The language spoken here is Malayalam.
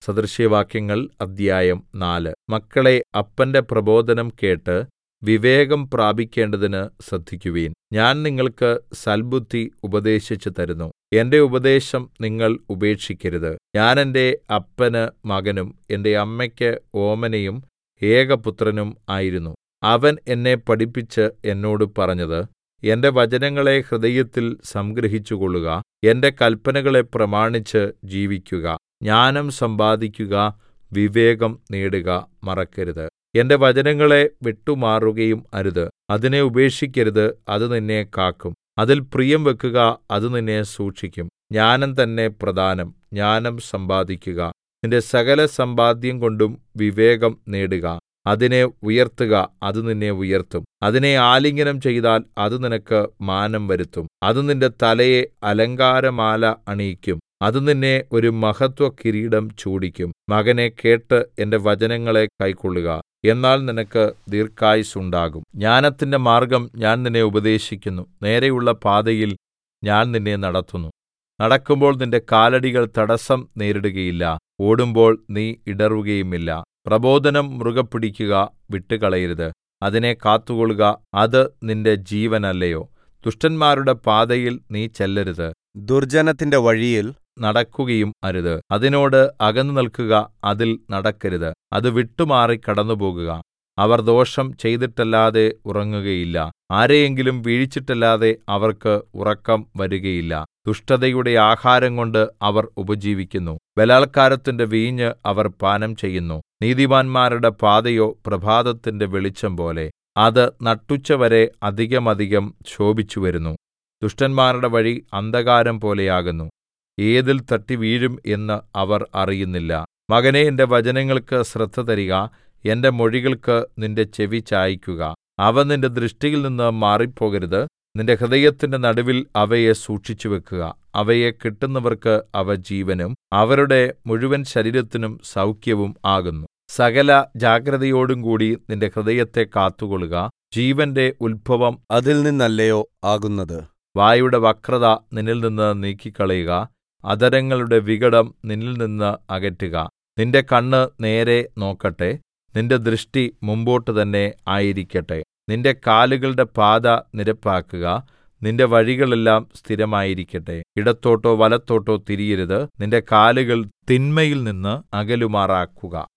സദൃശവാക്യങ്ങൾ അദ്ധ്യായം നാല് മക്കളേ അപ്പന്റെ പ്രബോധനം കേട്ട് വിവേകം പ്രാപിക്കേണ്ടതിന് ശ്രദ്ധിക്കുവിൻ ഞാൻ നിങ്ങൾക്ക് സൽബുദ്ധി ഉപദേശിച്ചു തരുന്നു എന്റെ ഉപദേശം നിങ്ങൾ ഉപേക്ഷിക്കരുത് ഞാൻ എന്റെ അപ്പന് മകനും എന്റെ അമ്മയ്ക്ക് ഓമനയും ഏകപുത്രനും ആയിരുന്നു അവൻ എന്നെ പഠിപ്പിച്ച് എന്നോട് പറഞ്ഞത് എന്റെ വചനങ്ങളെ ഹൃദയത്തിൽ സംഗ്രഹിച്ചുകൊള്ളുക എന്റെ കല്പനകളെ പ്രമാണിച്ച് ജീവിക്കുക ജ്ഞാനം സമ്പാദിക്കുക വിവേകം നേടുക മറക്കരുത് എന്റെ വചനങ്ങളെ വിട്ടുമാറുകയും അരുത് അതിനെ ഉപേക്ഷിക്കരുത് അത് നിന്നെ കാക്കും അതിൽ പ്രിയം വെക്കുക അത് നിന്നെ സൂക്ഷിക്കും ജ്ഞാനം തന്നെ പ്രധാനം ജ്ഞാനം സമ്പാദിക്കുക നിന്റെ സകല സമ്പാദ്യം കൊണ്ടും വിവേകം നേടുക അതിനെ ഉയർത്തുക അത് നിന്നെ ഉയർത്തും അതിനെ ആലിംഗനം ചെയ്താൽ അത് നിനക്ക് മാനം വരുത്തും അത് നിന്റെ തലയെ അലങ്കാരമാല അണിയിക്കും അത് നിന്നെ ഒരു മഹത്വകിരീടം ചൂടിക്കും മകനേ കേട്ട് എന്റെ വചനങ്ങളെ കൈക്കൊള്ളുക എന്നാൽ നിനക്ക് ദീർഘായുസ്സുണ്ടാകും ജ്ഞാനത്തിന്റെ മാർഗ്ഗം ഞാൻ നിന്നെ ഉപദേശിക്കുന്നു നേരെയുള്ള പാതയിൽ ഞാൻ നിന്നെ നടത്തുന്നു നടക്കുമ്പോൾ നിന്റെ കാലടികൾ തടസ്സം നേരിടുകയില്ല ഓടുമ്പോൾ നീ ഇടറുകയുമില്ല പ്രബോധനം മുറുകെ പിടിക്കുക വിട്ടുകളയരുത് അതിനെ കാത്തുകൊള്ളുക അത് നിന്റെ ജീവനല്ലയോ ദുഷ്ടന്മാരുടെ പാതയിൽ നീ ചെല്ലരുത് ദുർജ്ജനത്തിന്റെ വഴിയിൽ നടക്കുകയും അരുത് അതിനോട് അകന്നു നിൽക്കുക അതിൽ നടക്കരുത് അത് വിട്ടുമാറി കടന്നുപോകുക അവർ ദോഷം ചെയ്തിട്ടല്ലാതെ ഉറങ്ങുകയില്ല ആരെയെങ്കിലും വീഴിച്ചിട്ടല്ലാതെ അവർക്ക് ഉറക്കം വരുകയില്ല ദുഷ്ടതയുടെ ആഹാരം കൊണ്ട് അവർ ഉപജീവിക്കുന്നു ബലാല്ക്കാരത്തിന്റെ വീഞ്ഞ് അവർ പാനം ചെയ്യുന്നു നീതിമാന്മാരുടെ പാതയോ പ്രഭാതത്തിന്റെ വെളിച്ചം പോലെ അത് നട്ടുച്ചവരെ അധികമധികം ശോഭിച്ചുവരുന്നു ദുഷ്ടന്മാരുടെ വഴി അന്ധകാരം പോലെയാകുന്നു ഏതിൽ തട്ടി വീഴും എന്ന് അവർ അറിയുന്നില്ല മകനേ എന്റെ വചനങ്ങൾക്ക് ശ്രദ്ധ തരിക എന്റെ മൊഴികൾക്ക് നിന്റെ ചെവി ചായിക്കുക അവ നിന്റെ ദൃഷ്ടിയിൽ നിന്ന് മാറിപ്പോകരുത് നിന്റെ ഹൃദയത്തിന്റെ നടുവിൽ അവയെ സൂക്ഷിച്ചുവെക്കുക അവയെ കിട്ടുന്നവർക്ക് അവ ജീവനും അവരുടെ മുഴുവൻ ശരീരത്തിനും സൗഖ്യവും ആകുന്നു സകല ജാഗ്രതയോടും കൂടി നിന്റെ ഹൃദയത്തെ കാത്തുകൊള്ളുക ജീവന്റെ ഉത്ഭവം അതിൽ നിന്നല്ലയോ ആകുന്നത് വായുടെ വക്രത നിന്നിൽ നിന്ന് നീക്കിക്കളയുക അധരങ്ങളുടെ വികടം നിന്നിൽ നിന്ന് അകറ്റുക നിന്റെ കണ്ണ് നേരെ നോക്കട്ടെ നിന്റെ ദൃഷ്ടി മുമ്പോട്ട് തന്നെ ആയിരിക്കട്ടെ നിന്റെ കാലുകളുടെ പാത നിരപ്പാക്കുക നിന്റെ വഴികളെല്ലാം സ്ഥിരമായിരിക്കട്ടെ ഇടത്തോട്ടോ വലത്തോട്ടോ തിരിയരുത് നിന്റെ കാലുകൾ തിന്മയിൽ നിന്ന് അകലുമാറാക്കുക